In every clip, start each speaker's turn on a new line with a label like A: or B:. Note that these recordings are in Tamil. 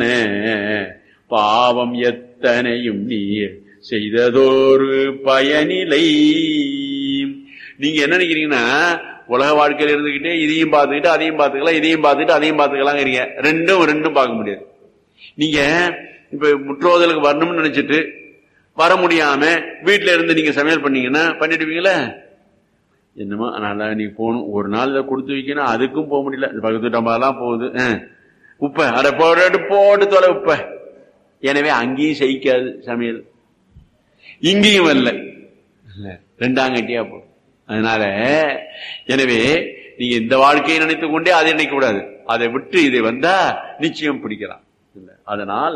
A: பாவம் எத்தனையும் நீர் செய்ததோரு பயனிலை நீங்க என்ன நினைக்கிறீங்கன்னா உலக வாழ்க்கையில இருந்துகிட்டே இதையும் பார்த்துக்கிட்டு அதையும் பார்த்துக்கலாம் இதையும் பார்த்துக்கிட்டு அதையும் பார்த்துக்கலாங்கிறீங்க ரெண்டும் ரெண்டும் பார்க்க முடியாது நீங்க இப்ப முற்றோதலுக்கு வரணும்னு நினைச்சிட்டு வர முடியாம வீட்டுல இருந்து நீங்க சமையல் பண்ணீங்கன்னா பண்ணிடுவீங்களா என்னமோ அதனால நீ போகணும் ஒரு நாள் இதை கொடுத்து வைக்கணும் அதுக்கும் போக முடியல இந்த பக்கத்து டம்பாலாம் போகுது அஹ். உப்பை அட போட்டு போட்டு தொலை உப்பை எனவே அங்கேயும் சகிக்காது சமையல் இங்கேயும் வரல இல்ல ரெண்டாங்கட்டியா போ அதனால எனவே நீங்க இந்த வாழ்க்கையை நினைத்துக் கொண்டே அதை நினைக்க கூடாது அதை விட்டு இதை வந்தா நிச்சயம் பிடிக்கலாம் இல்ல அதனால்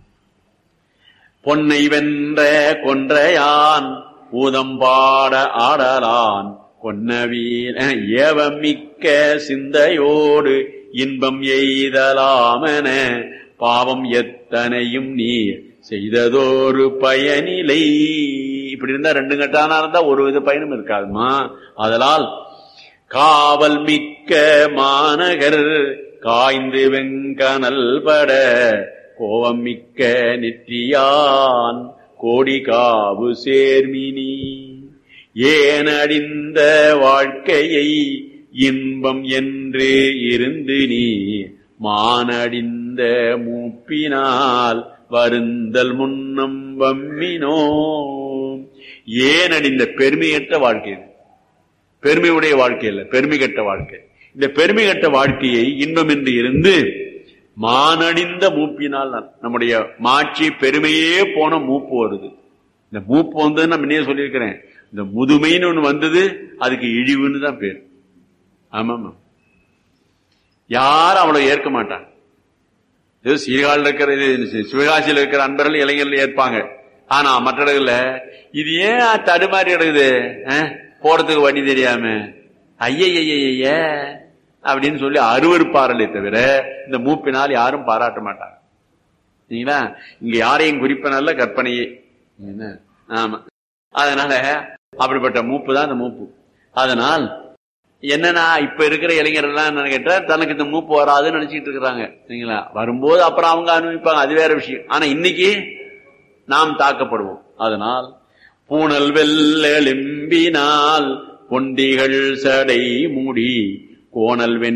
A: பொன்னை வென்ற கொன்றையான் ஊதம் பாட ஆடலான் கொன்னவீர் ஏவமிக்க சிந்தையோடு இன்பம் எய்தலாமென பாவம் எத்தனையும் நீர் செய்ததோரு பயனிலை இப்படி இருந்தா ரெண்டு கட்டானா இருந்தா ஒரு வித பயனும் இருக்காதுமா அதனால் காவல் மிக்க மாநகர் காய்ந்து வெங்கனல் பட கோவம் மிக்க நெற்றியான் கோடி காவு சேர்மினி ஏனடிந்த வாழ்க்கையை இன்பம் என்று இருந்து நீ மானடிந்த மூப்பினால் வருந்தல் முன்னம் வம்மினோ ஏனடிந்த பெருமையற்ற வாழ்க்கை இது பெருமையுடைய வாழ்க்கை இல்ல பெருமை கட்ட வாழ்க்கை இந்த பெருமை கட்ட வாழ்க்கையை இன்பம் என்று இருந்து மானடிந்த மூப்பினால் நான் நம்முடைய மாட்சி பெருமையே போன மூப்பு வருது இந்த மூப்பு வந்து நான் முன்னே சொல்லியிருக்கிறேன் இந்த முதுமைன்னு ஒண்ணு வந்தது அதுக்கு இழிவுன்னு தான் பேர் ஆமாமா யாரும் அவளை ஏற்க மாட்டாங்க இது சீர்காழில் இருக்கிற இது சிவகாசியில் இருக்கிற அன்பர்கள் இளைஞர்கள் ஏற்பாங்க ஆனா மற்ற இடங்கள்ல இது ஏன் தடுமாறி கிடக்குது அஹ், போறதுக்கு வழி தெரியாம ஐயய்ய அப்படின்னு சொல்லி அருவருப்பார்களே தவிர இந்த மூப்பினால் யாரும் பாராட்ட மாட்டாங்க சரிங்களா இங்க யாரையும் குறிப்பனல்ல கற்பனையே என்ன? ஆமா அதனால அப்படிப்பட்ட மூப்பு தான் இந்த மூப்பு அதனால் என்னன்னா இப்ப இருக்கிற இளைஞர்கள் எல்லாம் என்ன கேட்டா தனக்கு இந்த மூப்பு வராதுன்னு நினைச்சிட்டு இருக்கிறாங்க சரிங்களா வரும்போது அப்புறம் அவங்க அனுபவிப்பாங்க அது வேற விஷயம் ஆனா இன்னைக்கு நாம் தாக்கப்படுவோம் அதனால் பூனல் வெள்ளெலும்பினால் பொண்டிகள் சடை மூடி கோணல் வெண்